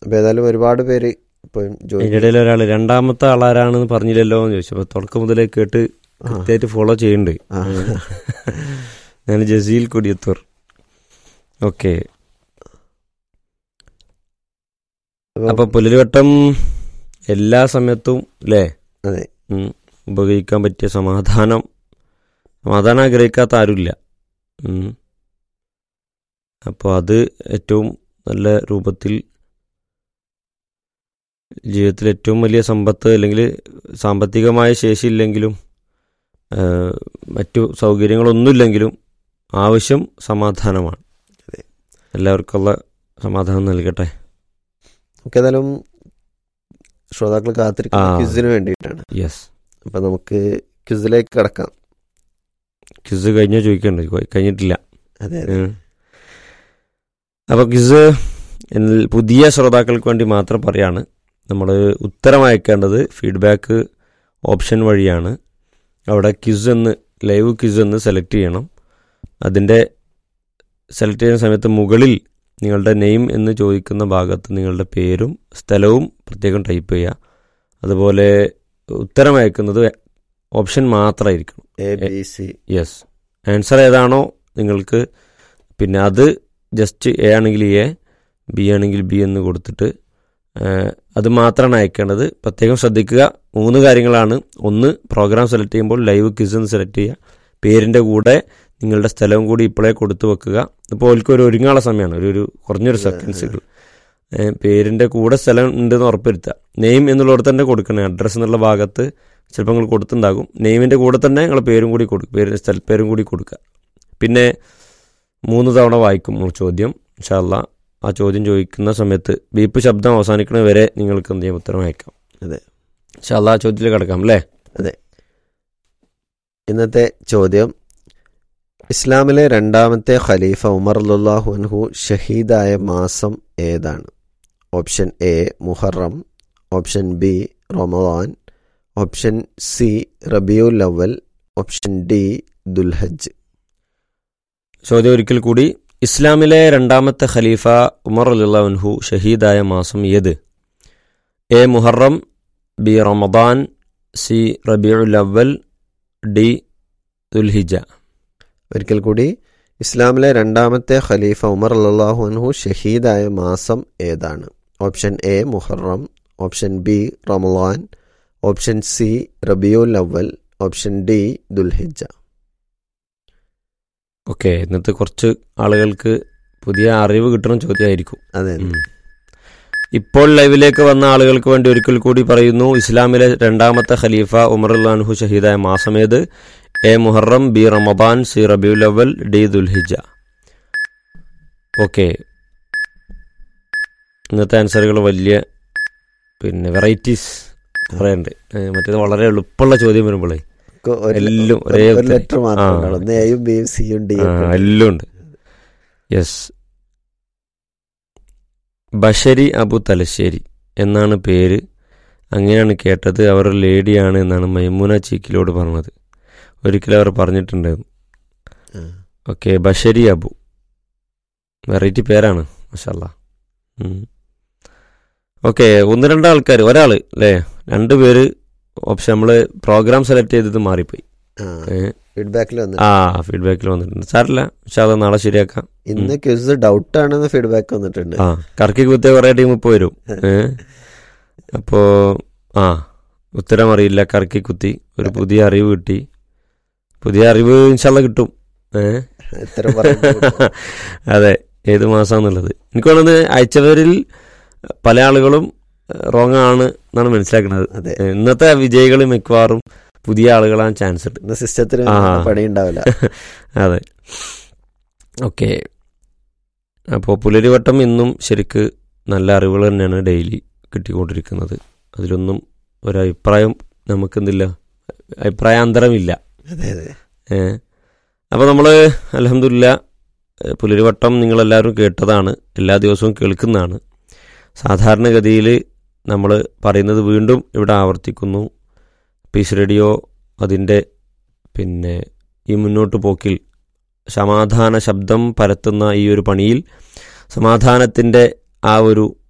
അപ്പോൾ ഏതായാലും ഒരുപാട് പേര് ഇപ്പം ജോയിൻ അതിൻ്റെ ഇടയിൽ ഒരാൾ രണ്ടാമത്തെ ആളാരാണെന്ന് പറഞ്ഞില്ലല്ലോ എന്ന് ചോദിച്ചു അപ്പോൾ തുടക്കം മുതലേ കേട്ട് കൃത്യമായിട്ട് ഫോളോ ചെയ്യുന്നുണ്ട് ആ. ഞാൻ ജസീൽ കൊടിയത്തൂർ ഓക്കെ അപ്പം- അപ്പൊ പുലരിവട്ടം എല്ലാ സമയത്തും അല്ലേ അതെ ഉം, ഉപയോഗിക്കാൻ പറ്റിയ സമാധാനം സമാധാനം ആഗ്രഹിക്കാത്ത ആരുമില്ല ഉം. അപ്പോൾ അത് ഏറ്റവും നല്ല രൂപത്തിൽ ജീവിതത്തിൽ ഏറ്റവും വലിയ സമ്പത്ത് അല്ലെങ്കിൽ സാമ്പത്തികമായ ശേഷി ഇല്ലെങ്കിലും ആ, മറ്റു സൗകര്യങ്ങളൊന്നുമില്ലെങ്കിലും ആവശ്യം സമാധാനമാണ് അതെ. എല്ലാവർക്കുള്ള സമാധാനം നൽകട്ടെ നമുക്ക് ഏതായാലും ശ്രോതാക്കൾ കാത്തിരിക്കുന്ന ആ. ക്വിസിന് വേണ്ടിയിട്ടാണ് യെസ് അപ്പം നമുക്ക് ക്വിസിലേക്ക് കടക്കാം ക്വിസ് കഴിഞ്ഞോ ചോദിക്കണ്ട് കൊ- കഴിഞ്ഞിട്ടില്ല അതെ അതെ ഉം. അപ്പൊ ക്വിസ് എന്നിൽ പുതിയ ശ്രോതാക്കൾക്ക് വേണ്ടി മാത്രം പറയാണ് നമ്മൾ ഉത്തരം അയക്കേണ്ടത് ഫീഡ്ബാക്ക് ഓപ്ഷൻ വഴിയാണ് അവിടെ ക്വിസ് എന്ന് ലൈവ് ക്വിസ് എന്ന് സെലക്ട് ചെയ്യണം അതിൻ്റെ സെലക്ട് ചെയ്യുന്ന സമയത്ത് മുകളിൽ നിങ്ങളുടെ നെയിം എന്ന് ചോദിക്കുന്ന ഭാഗത്ത് നിങ്ങളുടെ പേരും സ്ഥലവും പ്രത്യേകം ടൈപ്പ് ചെയ്യുക അതുപോലെ ഉത്തരം അയക്കുന്നത് ഓപ്ഷൻ മാത്രമായിരിക്കണം A B C yes answer ഏതാണോ നിങ്ങൾക്ക് പിന്നെ അത് ജസ്റ്റ് എ ആണെങ്കിൽ എ ബി ആണെങ്കിൽ ബി എന്ന് കൊടുത്തിട്ട് ആ, അത് മാത്രമാണ് അയക്കേണ്ടത് പ്രത്യേകം ശ്രദ്ധിക്കുക മൂന്ന് കാര്യങ്ങളാണ് ഒന്ന് പ്രോഗ്രാം സെലക്ട് ചെയ്യുമ്പോൾ ലൈവ് ക്വിസ് എന്ന് സെലക്ട് ചെയ്യുക പേരിൻ്റെ കൂടെ നിങ്ങളുടെ സ്ഥലവും കൂടി ഇപ്പോഴേ കൊടുത്തു വെക്കുക ഇപ്പോൾ ഓൽക്ക് ഒരു ഒരുങ്ങാനുള്ള സമയമാണ് ഒരു ഒരു കുറഞ്ഞൊരു സെക്കൻഡ്സുകൾ പേരിൻ്റെ കൂടെ സ്ഥലം ഉണ്ടെന്ന് ഉറപ്പുവരുത്തുക നെയിം എന്നുള്ളിടത്ത് തന്നെ കൊടുക്കണേ അഡ്രസ്സ് എന്നുള്ള ഭാഗത്ത് ചിലപ്പോൾ നിങ്ങൾ കൊടുത്തിട്ടുണ്ടാകും നെയിമിൻ്റെ കൂടെ തന്നെ നിങ്ങൾ പേരും കൂടി കൊടുക്കും പേര് സ്ഥലപ്പേരും കൂടി കൊടുക്കുക പിന്നെ മൂന്ന് തവണ വായിക്കും നമ്മൾ ചോദ്യം ഇൻഷാല്ല ആ ചോദ്യം ചോദിക്കുന്ന സമയത്ത് ബീപ്പ് ശബ്ദം അവസാനിക്കണ വരെ നിങ്ങൾക്ക് എന്ത് ചെയ്യാം ഉത്തരം അയക്കാം അതെ. ഇൻഷാല്ല ആ ചോദ്യത്തിൽ കിടക്കാം അല്ലേ ഇന്നത്തെ ചോദ്യം ഇസ്ലാമിലെ രണ്ടാമത്തെ ഖലീഫ ഉമർ അല്ലാഹു അൻഹു ഷഹീദായ മാസം ഏതാണ് option A Muharram option B Ramadan option C Rabiul Awwal option D Dhul Hijjah ചോദ്യം ഒരിക്കൽ കൂടി ഇസ്ലാമിലെ രണ്ടാമത്തെ ഖലീഫ ഉമർ അലിഹു ഷഹീദായ മാസം ഏത് A Muharram B Ramadan C Rabiul Awwal D Dhul Hijjah ഒരിക്കൽ കൂടി ഇസ്ലാമിലെ രണ്ടാമത്തെ ഖലീഫ ഉമർ അല്ലാഹു അൻഹു ഷഹീദായ മാസം ഏതാണ് option A Muharram option B Ramadan option C Rabiul Awwal option D Dhul Hijjah okay ഇന്നത്തെ കുറച്ച് ആളുകൾക്ക് പുതിയ അറിവ് കിട്ടണം ചോദ്യമായിരിക്കും അതെ ഉം. ഇപ്പോൾ ലൈവിലേക്ക് വന്ന ആളുകൾക്ക് വേണ്ടി ഒരിക്കൽ കൂടി പറയുന്നു ഇസ്ലാമിലെ രണ്ടാമത്തെ ഖലീഫ ഉമർ അൻഹു ഷഹീദായ മാസമേത് A Muharram B Ramadan C Rabiul Awwal D Dhul Hijjah okay ഇന്നത്തെ ആൻസറുകൾ വലിയ പിന്നെ വെറൈറ്റീസ് കുറേ ഉണ്ട് ഏ, മറ്റേത് വളരെ എളുപ്പമുള്ള ചോദ്യം വരുമ്പോഴേ ഒക്കെ ഒരു- എല്ലാം ഒരേ ഒരു ഉത്തരം. ലെറ്റർ മാത്രമേ ആ. ഉണ്ടാവുള്ളൂ ഒന്ന് എയും ബിയും സിയും ആ, ഡിയും എല്ലാം ഉണ്ട് യെസ് ബഷരി അബു തലശ്ശേരി എന്നാണ് പേര് അങ്ങനെയാണ് കേട്ടത് അവർ ഒരു ലേഡിയാണ് എന്നാണ് മൈമൂന ചീക്കിലോട് പറഞ്ഞത് ഒരിക്കലും അവർ പറഞ്ഞിട്ടുണ്ടായിരുന്നു ഓക്കെ ബഷരി അബു വെറൈറ്റി പേരാണ് മഷാല്ല ഓക്കെ ഒന്ന് രണ്ട് ആൾക്കാർ ഒരാൾ അല്ലേ രണ്ട് പേര് ഓപ്ഷൻ നമ്മൾ പ്രോഗ്രാം സെലക്ട് ചെയ്തത് മാറിപ്പോയി ഏ, ഫീഡ്ബാക്കിൽ വന്നു ആ ഫീഡ്ബാക്കിൽ വന്നിട്ടുണ്ട് സാറില്ല പക്ഷെ അത് നാളെ ശരിയാക്കാം ഇന്ന് ക്വിസ് ഡൗട്ട് ആണെന്ന് ഫീഡ്ബാക്ക് വന്നിട്ടുണ്ട് ആ കറക്കി കുത്തിയ കുറേ ടീം ഇപ്പോൾ വരും ഏ അപ്പോ ആ ഉത്തരം അറിയില്ല കറക്കി കുത്തി ഒരു പുതിയ അറിവ് കിട്ടി പുതിയ അറിവ് ഇൻഷാല്ല കിട്ടും ഏ ഇത്തരം പറയുമ്പോൾ അതെ ഏത് മാസാന്നുള്ളത് എനിക്ക് തോന്നുന്നത് അയച്ചവരിൽ പല ആളുകളും റോങ് ആണ് എന്നാണ് മനസ്സിലാക്കുന്നത് അതെ ഏ, ഇന്നത്തെ വിജയികൾ മിക്കവാറും പുതിയ ആളുകളാൻ ചാൻസ് ഉണ്ട് ഇന്ന് സിസ്റ്റത്തിന് ആ. പണി ഉണ്ടാവില്ല അതെ ഓക്കെ അപ്പോൾ പുലരിവട്ടം ഇന്നും ശരിക്ക് നല്ല അറിവുകൾ തന്നെയാണ് ഡെയിലി കിട്ടിക്കൊണ്ടിരിക്കുന്നത് അതിലൊന്നും ഒരഭിപ്രായം നമുക്കെന്തില്ല അഭിപ്രായാന്തരമില്ല അതെ അതെ ഏ അപ്പോൾ നമ്മൾ അലഹമില്ല പുലരിവട്ടം നിങ്ങളെല്ലാവരും കേട്ടതാണ് എല്ലാ ദിവസവും കേൾക്കുന്നതാണ് സാധാരണഗതിയിൽ നമ്മൾ പറയുന്നത് വീണ്ടും ഇവിടെ ആവർത്തിക്കുന്നു പീസ് റേഡിയോ അതിൻ്റെ പിന്നെ ഈ മുന്നോട്ട് പോക്കിൽ സമാധാന ശബ്ദം പരത്തുന്ന ഈ ഒരു പണിയിൽ സമാധാനത്തിൻ്റെ ആ ഒരു